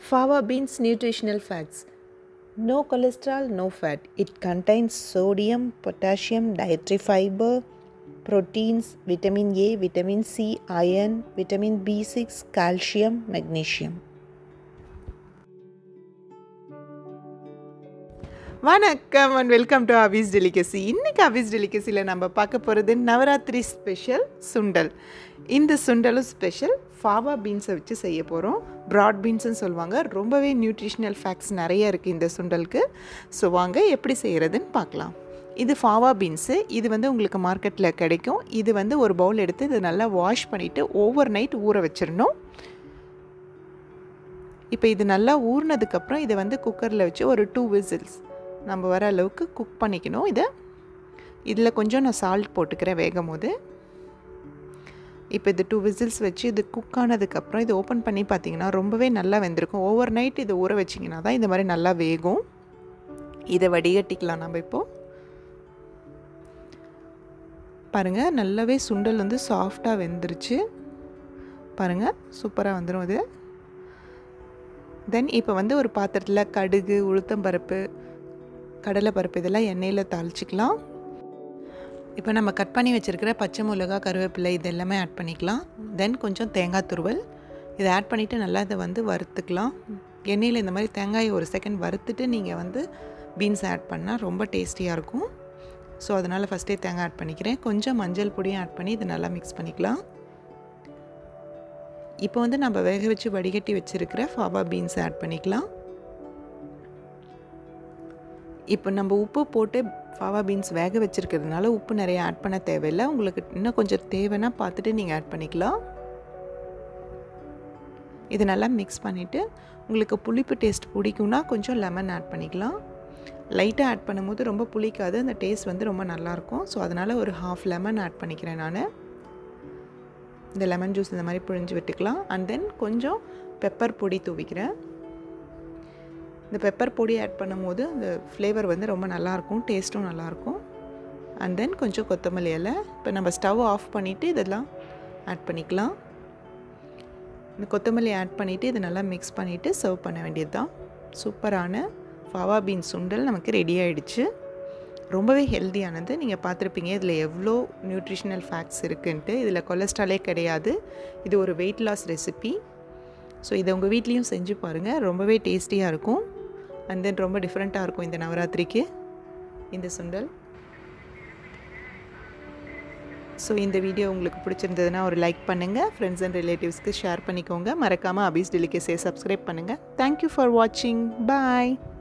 Fava beans nutritional facts. No cholesterol, no fat. It contains sodium, potassium, dietary fiber, proteins, vitamin A, vitamin C, iron, vitamin B6, calcium, magnesium. வணக்கம் and welcome to Abi's delicacy இன்றைக்கி அபீஸ் டெலிகசியில் நம்ம பார்க்க போகிறது Navaratri special சுண்டல் இந்த சுண்டலும் special ஃபாவா பீன்ஸை வச்சு செய்ய போகிறோம் broad பீன்ஸ்னு சொல்லுவாங்க ரொம்பவே நியூட்ரிஷனல் ஃபேக்ட்ஸ் நிறைய இருக்குது இந்த சுண்டலுக்கு ஸோ வாங்க எப்படி செய்கிறதுன்னு பார்க்கலாம் இது ஃபாவா பீன்ஸு இது வந்து உங்களுக்கு மார்க்கெட்டில் கிடைக்கும் இது வந்து ஒரு பவுல் எடுத்து இதை நல்லா வாஷ் பண்ணிவிட்டு ஓவர் நைட் ஊற வச்சிடணும் இப்போ இது நல்லா ஊறினதுக்கப்புறம் இதை வந்து குக்கரில் வச்சு ஒரு டூ விசில்ஸ் நம்ம வர அளவுக்கு குக் பண்ணிக்கணும் இதை இதில் கொஞ்சம் நான் சால்ட் போட்டுக்கிறேன் வேகும் போது இப்போ இது டூ விசில்ஸ் வச்சு இது குக் ஆனதுக்கப்புறம் இது ஓப்பன் பண்ணி பார்த்தீங்கன்னா ரொம்பவே நல்லா வெந்திருக்கும் ஓவர் நைட் இது ஊற வச்சிங்கன்னா தான் இந்த மாதிரி நல்லா வேகும் இதை வடிகட்டிக்கலாம் நம்ம இப்போது பாருங்கள் நல்லாவே சுண்டல் வந்து சாஃப்டாக வெந்துருச்சு பாருங்கள் சூப்பராக வந்துடும் இது தென் இப்போ வந்து ஒரு பாத்திரத்தில் கடுகு உளுத்தம்பருப்பு கடலைப்பருப்பு இதெல்லாம் எண்ணெயில் தாளிச்சிக்கலாம் இப்போ நம்ம கட் பண்ணி வச்சுருக்கிற பச்சை மிளகா கருவேப்பிலை இது எல்லாமே ஆட் பண்ணிக்கலாம் தென் கொஞ்சம் தேங்காய் துருவல் இதை ஆட் பண்ணிவிட்டு நல்லா இதை வந்து வறுத்துக்கலாம் எண்ணெயில் இந்த மாதிரி தேங்காயை ஒரு செகண்ட் வறுத்துட்டு நீங்கள் வந்து பீன்ஸ் ஆட் பண்ணால் ரொம்ப டேஸ்டியாக இருக்கும் ஸோ அதனால் ஃபஸ்ட்டே தேங்காய் ஆட் பண்ணிக்கிறேன் கொஞ்சம் மஞ்சள் பொடியும் ஆட் பண்ணி இதை நல்லா மிக்ஸ் பண்ணிக்கலாம் இப்போ வந்து நம்ம வேக வச்சு வடிகட்டி வச்சுருக்கிற ஃபாபா பீன்ஸ் ஆட் பண்ணிக்கலாம் இப்போ நம்ம உப்பு போட்டு ஃபாவா பீன்ஸ் வேக வச்சுருக்கிறதுனால உப்பு நிறைய ஆட் பண்ண தேவையில்லை உங்களுக்கு இன்னும் கொஞ்சம் தேவைன்னா பார்த்துட்டு நீங்கள் ஆட் பண்ணிக்கலாம் இது நல்லா மிக்ஸ் பண்ணிவிட்டு உங்களுக்கு புளிப்பு டேஸ்ட் பிடிக்கும்னா கொஞ்சம் லெமன் ஆட் பண்ணிக்கலாம் லைட்டாக ஆட் பண்ணும்போது ரொம்ப புளிக்காது அந்த டேஸ்ட் வந்து ரொம்ப நல்லாயிருக்கும் ஸோ அதனால் ஒரு ஹாஃப் லெமன் ஆட் பண்ணிக்கிறேன் நான் இந்த லெமன் ஜூஸ் இந்த மாதிரி புழிஞ்சு விட்டுக்கலாம் அண்ட் தென் கொஞ்சம் பெப்பர் பொடி தூவிக்கிறேன் இந்த பெப்பர் பொடி ஆட் பண்ணும்போது அந்த ஃப்ளேவர் வந்து ரொம்ப நல்லாயிருக்கும் டேஸ்ட்டும் நல்லாயிருக்கும் அண்ட் தென் கொஞ்சம் கொத்தமல்லி இலை இப்போ நம்ம ஸ்டவ் ஆஃப் பண்ணிவிட்டு இதெல்லாம் ஆட் பண்ணிக்கலாம் இந்த கொத்தமல்லி ஆட் பண்ணிவிட்டு இதை நல்லா மிக்ஸ் பண்ணிவிட்டு சர்வ் பண்ண வேண்டியது தான் சூப்பரான ஃபாவா பீன் சுண்டல் நமக்கு ரெடி ஆகிடுச்சு ரொம்பவே ஹெல்த்தியானது நீங்கள் பார்த்துருப்பீங்க இதில் எவ்வளோ நியூட்ரிஷனல் ஃபேக்ட்ஸ் இருக்குன்ட்டு இதில் கொலஸ்ட்ராலே கிடையாது இது ஒரு வெயிட் லாஸ் ரெசிபி ஸோ இதை உங்கள் வீட்லேயும் செஞ்சு பாருங்கள் ரொம்பவே டேஸ்டியாக இருக்கும் அண்ட் தென் ரொம்ப டிஃப்ரெண்ட்டாக இருக்கும் இந்த நவராத்திரிக்கு இந்த சுண்டல் ஸோ இந்த வீடியோ உங்களுக்கு பிடிச்சிருந்ததுன்னா ஒரு லைக் பண்ணுங்கள் ஃப்ரெண்ட்ஸ் அண்ட் ரிலேட்டிவ்ஸ்க்கு ஷேர் பண்ணிக்கோங்க மறக்காமல் அபீஸ் டெலிகேஸை சப்ஸ்கிரைப் பண்ணுங்கள் தேங்க்யூ ஃபார் வாட்சிங் பாய்